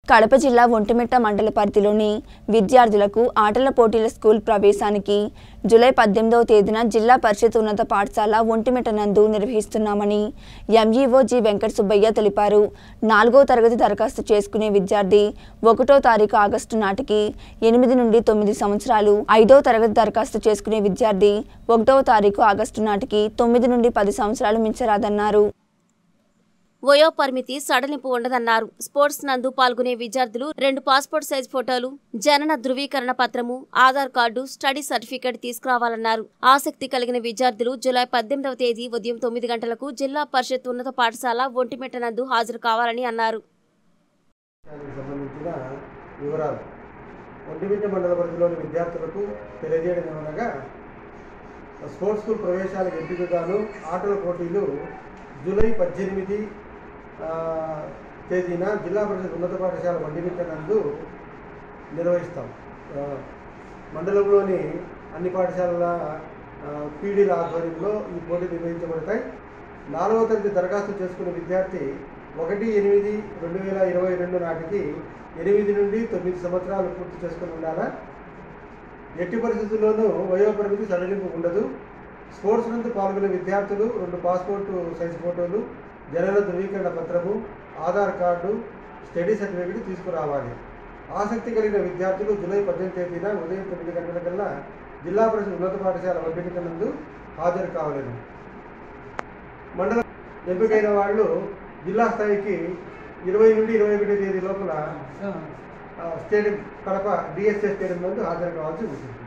కడప జిల్లా ఒంటిమిట్ట మండల పరిధిలోని విద్యార్థులకు ఆటల పోటీల స్కూల్ ప్రవేశానికి జూలై పద్దెనిమిదవ తేదీన జిల్లా పరిషత్ ఉన్నత పాఠశాల ఒంటిమిట్ట నందు నిర్వహిస్తున్నామని ఎంఈఓ జి వెంకట సుబ్బయ్య తెలిపారు నాలుగో తరగతి దరఖాస్తు చేసుకునే విద్యార్థి ఒకటో తారీఖు ఆగస్టు నాటికి ఎనిమిది నుండి తొమ్మిది సంవత్సరాలు ఐదో తరగతి దరఖాస్తు చేసుకునే విద్యార్థి ఒకటవ తారీఖు ఆగస్టు నాటికి తొమ్మిది నుండి పది సంవత్సరాలు మించరాదన్నారు వయో పరిమితి సడలింపు ఉండదన్నారు స్పోర్ట్స్ నందు పాల్గొనే విద్యార్థులు రెండు పాస్పోర్ట్ సైజ్ ఫోటోలు జనన ధృవీకరణ పత్రము ఆధార్ కార్డు స్టడీ సర్టిఫికేట్ తీసుకురావాలన్నారు ఆసక్తి కలిగిన విద్యార్థులు జూలై పద్దెనిమిదవ తేదీ ఉదయం తొమ్మిది గంటలకు జిల్లా పరిషత్ ఉన్నత పాఠశాల ఒంటిమిట్ట నందు హాజరు కావాలని అన్నారు దానికి సంబంధించిన వివరాలు ఒంటిమిట్ట మండల పరిధిలోని విద్యార్థులకు తెలియజేయడం ఏమనగా స్పోర్ట్స్ స్కూల్ ప్రవేశాలకు ఎంపికగాను ఆటల పోటీలు జూలై పద్దెనిమిది ఆ, తేదీన జిల్లా పరిషత్ ఉన్నత పాఠశాల ఒంటిమిట్ట నందు నిర్వహిస్తాం ఆ, మండలంలోని అన్ని పాఠశాలల పీడీల ఆధ్వర్యంలో ఈ పోటీలు నిర్వహించబడతాయి నాలుగవ తరగతి దరఖాస్తు చేసుకునే విద్యార్థి ఒకటి ఎనిమిది రెండు వేల ఇరవై రెండు నాటికి ఎనిమిది నుండి తొమ్మిది సంవత్సరాలు పూర్తి చేసుకుని ఉండాలా ఎట్టి పరిస్థితుల్లోనూ వయోపరిమితి సడలింపు ఉండదు స్పోర్ట్స్ నందు పాల్గొనే విద్యార్థులు రెండు పాస్పోర్టు సైజ్ ఫోటోలు జనన ధృవీకరణ పత్రము ఆధార్ కార్డు స్టడీ సర్టిఫికేట్ తీసుకురావాలి ఆసక్తి కలిగిన విద్యార్థులు జూలై పద్దెనిమిది తేదీన ఉదయం తొమ్మిది గంటల కల్లా జిల్లా పరిషత్ ఉన్నత పాఠశాల వంటిక నందు హాజరు కావాలని మండలం ఎంపికైన వాళ్ళు జిల్లా స్థాయికి ఇరవై నుండి ఇరవై ఒకటి తేదీ లోపల ఆ, స్టేడియం కడప డిఎస్ఏ స్టేడియం నందు హాజరు కావాల్సి ఉంటుంది